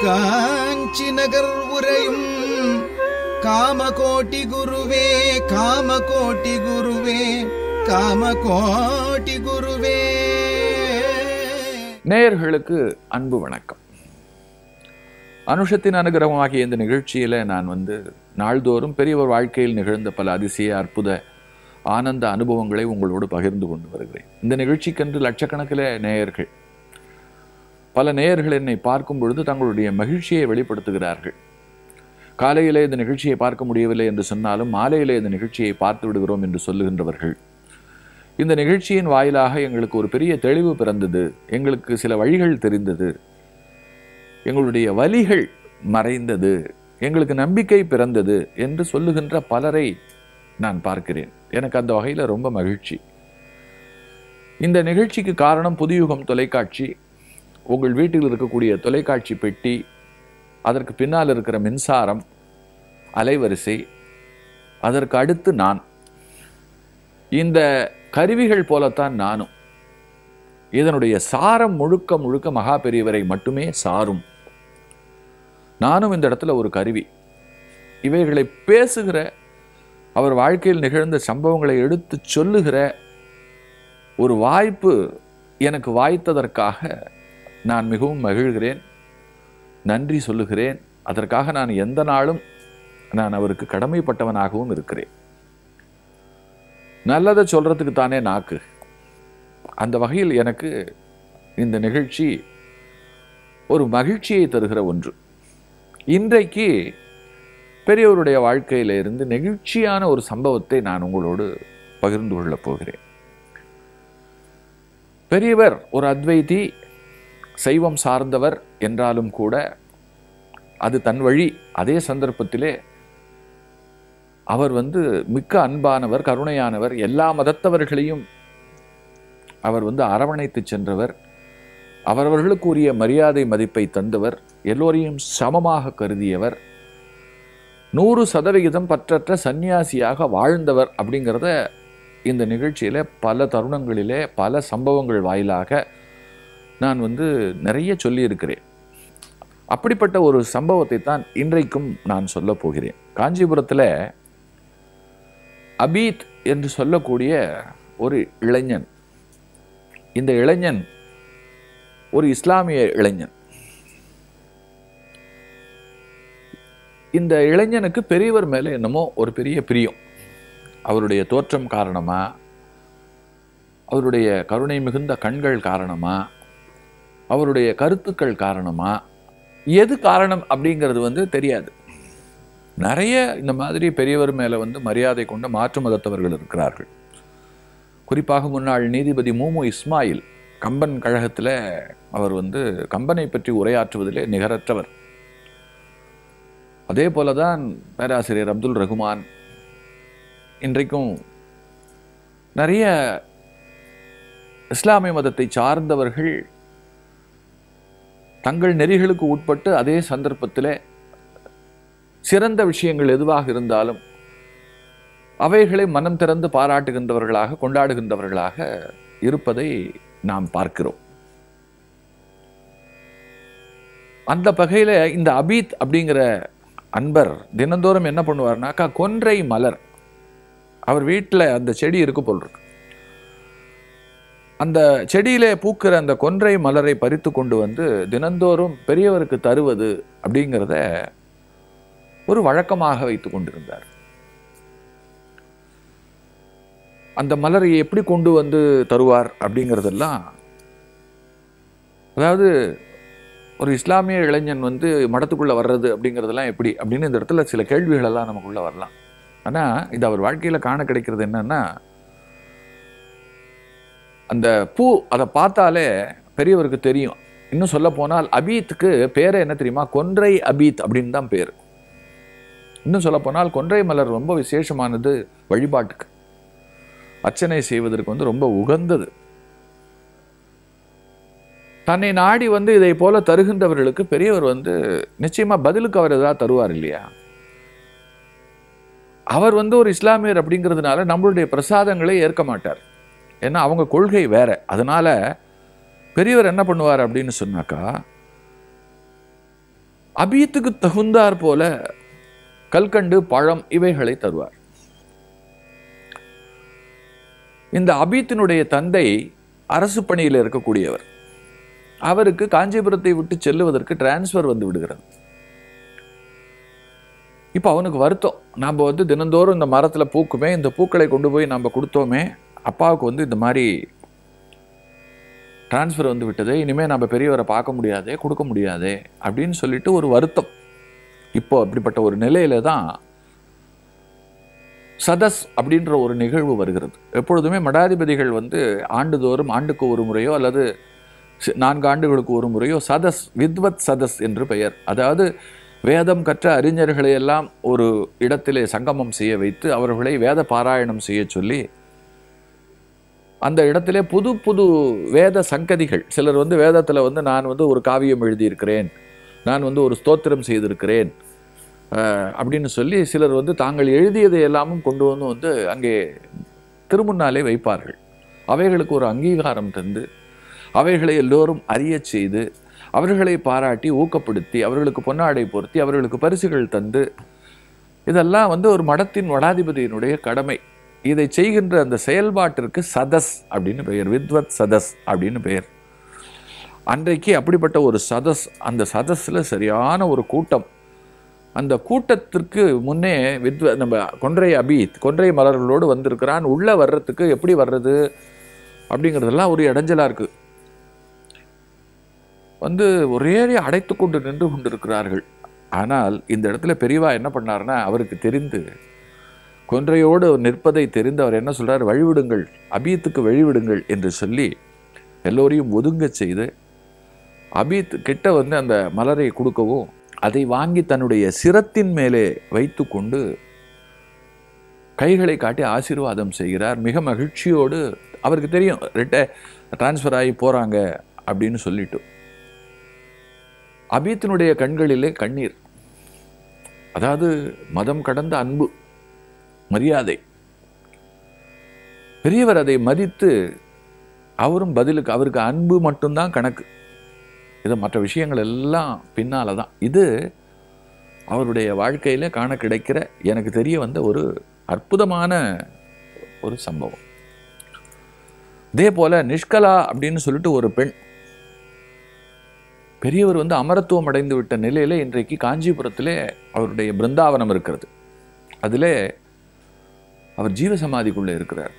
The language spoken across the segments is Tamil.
காஞ்சி நகர் உரையும் காமகோட்டி குருவே காமகோட்டி குருவே காமகோட்டி குருவே நேயர்களுக்கு அன்பு வணக்கம் அனுஷத்தின் அனுகிரகமாகிய இந்த நிகழ்ச்சியில் நான் வந்து நாள்தோறும் பெரியவர் வாழ்க்கையில் நிகழ்ந்த பல அதிசய அற்புத ஆனந்த அனுபவங்களை உங்களோடு பகிர்ந்து கொண்டு வருகிறேன் இந்த நிகழ்ச்சிக்கென்று லட்சக்கணக்கில் நேயர்கள் பல நேயர்கள் என்னை பார்க்கும் பொழுது தங்களுடைய மகிழ்ச்சியை வெளிப்படுத்துகிறார்கள் காலையிலே இந்த நிகழ்ச்சியை பார்க்க முடியவில்லை என்று சொன்னாலும் மாலையிலே இந்த நிகழ்ச்சியை பார்த்து விடுகிறோம் என்று சொல்லுகின்றவர்கள் இந்த நிகழ்ச்சியின் வாயிலாக எங்களுக்கு ஒரு பெரிய தெளிவு பிறந்தது எங்களுக்கு சில வழிகள் தெரிந்தது எங்களுடைய வலிகள் மறைந்தது எங்களுக்கு நம்பிக்கை பிறந்தது என்று சொல்லுகின்ற பலரை நான் பார்க்கிறேன் எனக்கு அந்த வகையில் ரொம்ப மகிழ்ச்சி இந்த நிகழ்ச்சிக்கு காரணம் புதியுகம் தொலைக்காட்சி உங்கள் வீட்டில் இருக்கக்கூடிய தொலைக்காட்சி பெட்டி அதற்கு பின்னால் இருக்கிற மின்சாரம் அலைவரிசை அதற்கு அடுத்து நான் இந்த கருவிகள் போலத்தான் நானும் இதனுடைய சாரம் முழுக்க முழுக்க மகா பெரியவரை மட்டுமே சாரும் நானும் இந்த இடத்துல ஒரு கருவி இவைகளை பேசுகிற அவர் வாழ்க்கையில் நிகழ்ந்த சம்பவங்களை எடுத்து சொல்லுகிற ஒரு வாய்ப்பு எனக்கு வாய்த்ததற்காக நான் மிகவும் மகிழ்கிறேன் நன்றி சொல்லுகிறேன் அதற்காக நான் எந்த நாளும் நான் அவருக்கு கடமைப்பட்டவனாகவும் இருக்கிறேன் நல்லதை சொல்றதுக்கு தானே நாக்கு அந்த வகையில் எனக்கு இந்த நிகழ்ச்சி ஒரு மகிழ்ச்சியை தருகிற ஒன்று இன்றைக்கு பெரியவருடைய வாழ்க்கையில இருந்து நெகிழ்ச்சியான ஒரு சம்பவத்தை நான் உங்களோடு பகிர்ந்து கொள்ளப் போகிறேன் பெரியவர் ஒரு அத்வைதி சைவம் சார்ந்தவர் என்றாலும் கூட அது தன் வழி அதே சந்தர்ப்பத்திலே அவர் வந்து மிக்க அன்பானவர் கருணையானவர் எல்லா மதத்தவர்களையும் அவர் வந்து அரவணைத்து சென்றவர் அவரவர்களுக்கு உரிய மரியாதை மதிப்பை தந்தவர் எல்லோரையும் சமமாக கருதியவர் நூறு சதவிகிதம் பற்றற்ற சந்நியாசியாக வாழ்ந்தவர் அப்படிங்கிறத இந்த நிகழ்ச்சியில பல தருணங்களிலே பல சம்பவங்கள் வாயிலாக நான் வந்து நிறைய சொல்லியிருக்கிறேன் அப்படிப்பட்ட ஒரு சம்பவத்தை தான் இன்றைக்கும் நான் சொல்ல போகிறேன் காஞ்சிபுரத்தில் அபீத் என்று சொல்லக்கூடிய ஒரு இளைஞன் இந்த இளைஞன் ஒரு இஸ்லாமிய இளைஞன் இந்த இளைஞனுக்கு பெரியவர் மேலே என்னமோ ஒரு பெரிய பிரியம் அவருடைய தோற்றம் காரணமா அவருடைய கருணை மிகுந்த கண்கள் காரணமா அவருடைய கருத்துக்கள் காரணமா எது காரணம் அப்படிங்கிறது வந்து தெரியாது நிறைய இந்த மாதிரி பெரியவர் மேலே வந்து மரியாதை கொண்ட மாற்று மதத்தவர்கள் இருக்கிறார்கள் குறிப்பாக முன்னாள் நீதிபதி மூமு இஸ்மாயில் கம்பன் கழகத்தில் அவர் வந்து கம்பனை பற்றி உரையாற்றுவதிலே நிகரற்றவர் அதே போலதான் பேராசிரியர் அப்துல் ரகுமான் இன்றைக்கும் நிறைய இஸ்லாமிய மதத்தை சார்ந்தவர்கள் தங்கள் நெறிகளுக்கு உட்பட்டு அதே சந்தர்ப்பத்தில் சிறந்த விஷயங்கள் எதுவாக இருந்தாலும் அவைகளை மனம் திறந்து பாராட்டுகின்றவர்களாக கொண்டாடுகின்றவர்களாக இருப்பதை நாம் பார்க்கிறோம் அந்த வகையில் இந்த அபீத் அப்படிங்கிற அன்பர் தினந்தோறும் என்ன பண்ணுவார்னாக்கா கொன்றை மலர் அவர் வீட்டில் அந்த செடி இருக்கு போல் இருக்கு அந்த செடியிலே பூக்கிற அந்த கொன்றை மலரை பறித்து கொண்டு வந்து தினந்தோறும் பெரியவருக்கு தருவது அப்படிங்கிறத ஒரு வழக்கமாக வைத்து கொண்டிருந்தார் அந்த மலரை எப்படி கொண்டு வந்து தருவார் அப்படிங்கிறதெல்லாம் அதாவது ஒரு இஸ்லாமிய இளைஞன் வந்து மடத்துக்குள்ள வர்றது அப்படிங்கிறதெல்லாம் எப்படி அப்படின்னு இந்த இடத்துல சில கேள்விகள் எல்லாம் நமக்குள்ள வரலாம் ஆனா இது அவர் வாழ்க்கையில காண கிடைக்கிறது என்னன்னா அந்த பூ அதை பார்த்தாலே பெரியவருக்கு தெரியும் இன்னும் சொல்ல போனால் அபீத்துக்கு பேரே என்ன தெரியுமா கொன்றை அபீத் அப்படின்னு தான் பேர் இன்னும் சொல்ல போனால் கொன்றை மலர் ரொம்ப விசேஷமானது வழிபாட்டுக்கு அர்ச்சனை செய்வதற்கு வந்து ரொம்ப உகந்தது தன்னை நாடி வந்து இதை போல தருகின்றவர்களுக்கு பெரியவர் வந்து நிச்சயமா பதிலுக்கு அவர் ஏதாவது தருவார் இல்லையா அவர் வந்து ஒரு இஸ்லாமியர் அப்படிங்கிறதுனால நம்மளுடைய பிரசாதங்களை ஏற்க மாட்டார் ஏன்னா அவங்க கொள்கை வேற அதனால பெரியவர் என்ன பண்ணுவார் அப்படின்னு சொன்னாக்கா அபியத்துக்கு தகுந்தாற் போல கல்கண்டு பழம் இவைகளை தருவார் இந்த அபித்தினுடைய தந்தை அரசு பணியில் இருக்கக்கூடியவர் அவருக்கு காஞ்சிபுரத்தை விட்டு செல்லுவதற்கு டிரான்ஸ்ஃபர் வந்து விடுகிறது இப்போ அவனுக்கு வருத்தம் நாம் வந்து தினந்தோறும் இந்த மரத்தில் பூக்குமே இந்த பூக்களை கொண்டு போய் நம்ம கொடுத்தோமே அப்பாவுக்கு வந்து இந்த மாதிரி டிரான்ஸ்ஃபர் வந்து விட்டதே இனிமேல் நம்ம பெரியவரை பார்க்க முடியாதே கொடுக்க முடியாதே அப்படின்னு சொல்லிட்டு ஒரு வருத்தம் இப்போ அப்படிப்பட்ட ஒரு நிலையில தான் சதஸ் அப்படின்ற ஒரு நிகழ்வு வருகிறது எப்பொழுதுமே மடாதிபதிகள் வந்து ஆண்டுதோறும் ஆண்டுக்கு ஒரு முறையோ அல்லது சி- நான்கு ஆண்டுகளுக்கு ஒரு முறையோ சதஸ் வித்வத் சதஸ் என்று பெயர் அதாவது வேதம் கற்ற அறிஞர்களை எல்லாம் ஒரு இடத்திலே சங்கமம் செய்ய வைத்து அவர்களை வேத பாராயணம் செய்ய சொல்லி அந்த இடத்திலே புது புது வேத சங்கதிகள் சிலர் வந்து வேதத்தில் வந்து நான் வந்து ஒரு காவியம் எழுதியிருக்கிறேன் நான் வந்து ஒரு ஸ்தோத்திரம் செய்திருக்கிறேன் அஹ், அப்படின்னு சொல்லி சிலர் வந்து தாங்கள் எழுதியதை எல்லாமும் கொண்டு வந்து வந்து அங்கே திருமுன்னாலே வைப்பார்கள் அவைகளுக்கு ஒரு அங்கீகாரம் தந்து அவைகளை எல்லோரும் அறியச் செய்து அவர்களை பாராட்டி ஊக்கப்படுத்தி அவர்களுக்கு பொன்னாடை பொருத்தி அவர்களுக்கு பரிசுகள் தந்து இதெல்லாம் வந்து ஒரு மடத்தின் வடாதிபதியினுடைய கடமை இதை செய்கின்ற அந்த செயல்பாட்டிற்கு சதஸ் அப்படின்னு பெயர் வித்வத் சதஸ் அப்படின்னு பெயர் அன்றைக்கு அப்படிப்பட்ட ஒரு சதஸ் அந்த சதஸில் சரியான ஒரு கூட்டம் அந்த கூட்டத்திற்கு முன்னே வித்வ நம்ம கொன்றை அபீத் கொன்றை மலர்களோடு வந்திருக்கிறான் உள்ளே வர்றதுக்கு எப்படி வர்றது அப்படிங்கிறதெல்லாம் ஒரு இடைஞ்சலாக இருக்கு வந்து ஒரே அடைத்து கொண்டு நின்று கொண்டிருக்கிறார்கள் ஆனால் இந்த இடத்துல பெரியவா என்ன பண்ணாருன்னா அவருக்கு தெரிந்து கொன்றையோடு நிற்பதை தெரிந்து அவர் என்ன சொல்றார் வழிவிடுங்கள் அபீத்துக்கு வழிவிடுங்கள் என்று சொல்லி எல்லோரையும் ஒதுங்கச் செய்து அபீத் கிட்ட வந்து அந்த மலரை கொடுக்கவும் அதை வாங்கி தன்னுடைய சிரத்தின் மேலே வைத்துக்கொண்டு கைகளை காட்டி ஆசீர்வாதம் செய்கிறார் மிக மகிழ்ச்சியோடு அவருக்கு தெரியும் ரிட்ட டிரான்ஸ்ஃபர் ஆகி போறாங்க அப்படின்னு சொல்லிட்டு அபீத்தினுடைய கண்களிலே கண்ணீர் அதாவது மதம் கடந்த அன்பு மரியாதை பெரியவர் அதை மதித்து அவரும் பதிலுக்கு அவருக்கு அன்பு மட்டும்தான் கணக்கு இது மற்ற விஷயங்கள் எல்லாம் பின்னால தான் இது அவருடைய வாழ்க்கையில காண கிடைக்கிற எனக்கு தெரிய வந்த ஒரு அற்புதமான ஒரு சம்பவம் இதே போல நிஷ்கலா அப்படின்னு சொல்லிட்டு ஒரு பெண் பெரியவர் வந்து அமரத்துவம் அடைந்து விட்ட நிலையில இன்றைக்கு காஞ்சிபுரத்திலே அவருடைய பிருந்தாவனம் இருக்கிறது அதிலே அவர் ஜீவசமாதிக்குள்ளே இருக்கிறார்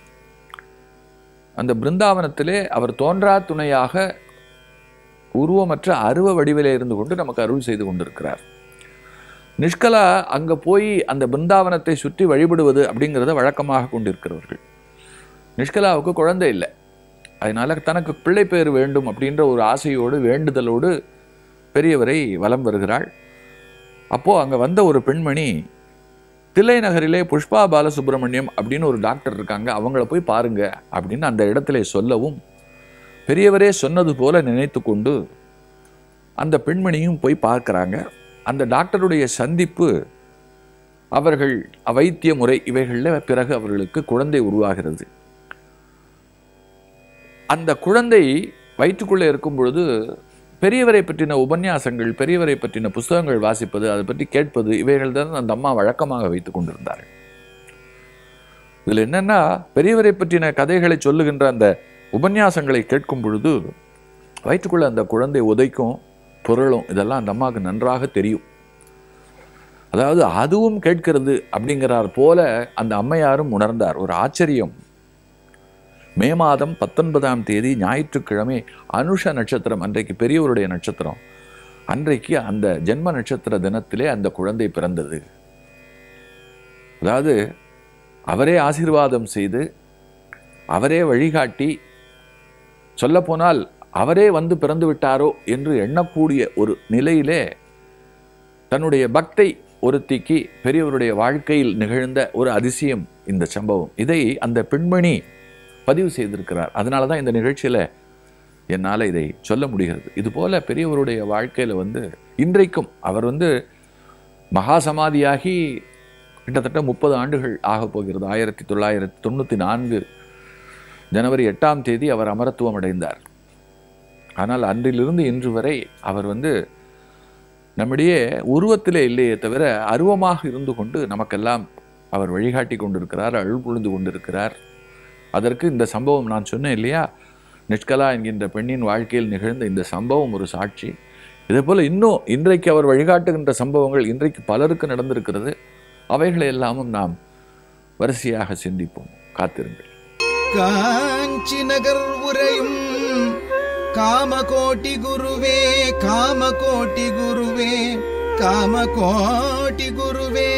அந்த பிருந்தாவனத்திலே அவர் தோன்றா துணையாக உருவமற்ற அருவ வடிவிலே இருந்து கொண்டு நமக்கு அருள் செய்து கொண்டிருக்கிறார் நிஷ்கலா அங்க போய் அந்த பிருந்தாவனத்தை சுற்றி வழிபடுவது அப்படிங்கிறத வழக்கமாக கொண்டிருக்கிறவர்கள் நிஷ்கலாவுக்கு குழந்தை இல்லை அதனால தனக்கு பிள்ளை பேர் வேண்டும் அப்படின்ற ஒரு ஆசையோடு வேண்டுதலோடு பெரியவரை வலம் வருகிறாள் அப்போ அங்க வந்த ஒரு பெண்மணி தில்லை நகரிலே புஷ்பா பாலசுப்ரமணியம் அப்படின்னு ஒரு டாக்டர் இருக்காங்க அவங்கள போய் பாருங்க அப்படின்னு அந்த இடத்திலே சொல்லவும் பெரியவரே சொன்னது போல நினைத்து கொண்டு அந்த பெண்மணியும் போய் பார்க்கறாங்க அந்த டாக்டருடைய சந்திப்பு அவர்கள் வைத்திய முறை இவைகளில் பிறகு அவர்களுக்கு குழந்தை உருவாகிறது அந்த குழந்தை வயிற்றுக்குள்ளே இருக்கும் பொழுது பெரியவரை பற்றின உபன்யாசங்கள் பெரியவரை பற்றின புஸ்தகங்கள் வாசிப்பது அதை பற்றி கேட்பது இவைகள் தான் அந்த அம்மா வழக்கமாக வைத்துக் கொண்டிருந்தார்கள் இதில் என்னன்னா பெரியவரை பற்றின கதைகளை சொல்லுகின்ற அந்த உபன்யாசங்களை கேட்கும் பொழுது வயிற்றுக்குள்ள அந்த குழந்தை உதைக்கும் புரளும் இதெல்லாம் அந்த அம்மாவுக்கு நன்றாக தெரியும் அதாவது அதுவும் கேட்கிறது அப்படிங்கிறார் போல அந்த அம்மையாரும் உணர்ந்தார் ஒரு ஆச்சரியம் மே மாதம் பத்தொன்பதாம் தேதி ஞாயிற்றுக்கிழமை அனுஷ நட்சத்திரம் அன்றைக்கு பெரியவருடைய நட்சத்திரம் அன்றைக்கு அந்த ஜென்ம நட்சத்திர தினத்திலே அந்த குழந்தை பிறந்தது அதாவது அவரே ஆசீர்வாதம் செய்து அவரே வழிகாட்டி சொல்லப்போனால் அவரே வந்து பிறந்து விட்டாரோ என்று எண்ணக்கூடிய ஒரு நிலையிலே தன்னுடைய பக்தை ஒருத்திக்கு பெரியவருடைய வாழ்க்கையில் நிகழ்ந்த ஒரு அதிசயம் இந்த சம்பவம் இதை அந்த பெண்மணி பதிவு செய்திருக்கிறார் அதனால தான் இந்த நிகழ்ச்சியில் என்னால் இதை சொல்ல முடிகிறது இதுபோல பெரியவருடைய வாழ்க்கையில் வந்து இன்றைக்கும் அவர் வந்து மகா சமாதியாகி கிட்டத்தட்ட முப்பது ஆண்டுகள் ஆகப் போகிறது ஆயிரத்தி தொள்ளாயிரத்தி தொண்ணூற்றி நான்கு ஜனவரி எட்டாம் தேதி அவர் அமரத்துவம் அடைந்தார் ஆனால் அன்றிலிருந்து இன்று வரை அவர் வந்து நம்மிடையே உருவத்திலே இல்லையே தவிர அருவமாக இருந்து கொண்டு நமக்கெல்லாம் அவர் வழிகாட்டி கொண்டிருக்கிறார் அருள் புரிந்து கொண்டிருக்கிறார் அதற்கு இந்த சம்பவம் நான் சொன்னேன் இல்லையா நிஷ்கலா என்கின்ற பெண்ணின் வாழ்க்கையில் நிகழ்ந்த இந்த சம்பவம் ஒரு சாட்சி இதே போல இன்னும் இன்றைக்கு அவர் வழிகாட்டுகின்ற சம்பவங்கள் இன்றைக்கு பலருக்கு நடந்திருக்கிறது அவைகளை எல்லாமும் நாம் வரிசையாக சிந்திப்போம் காத்திருங்கள் காஞ்சி நகர் உரையும் காமகோட்டி குருவே காமகோட்டி குருவே காமகோட்டி குருவே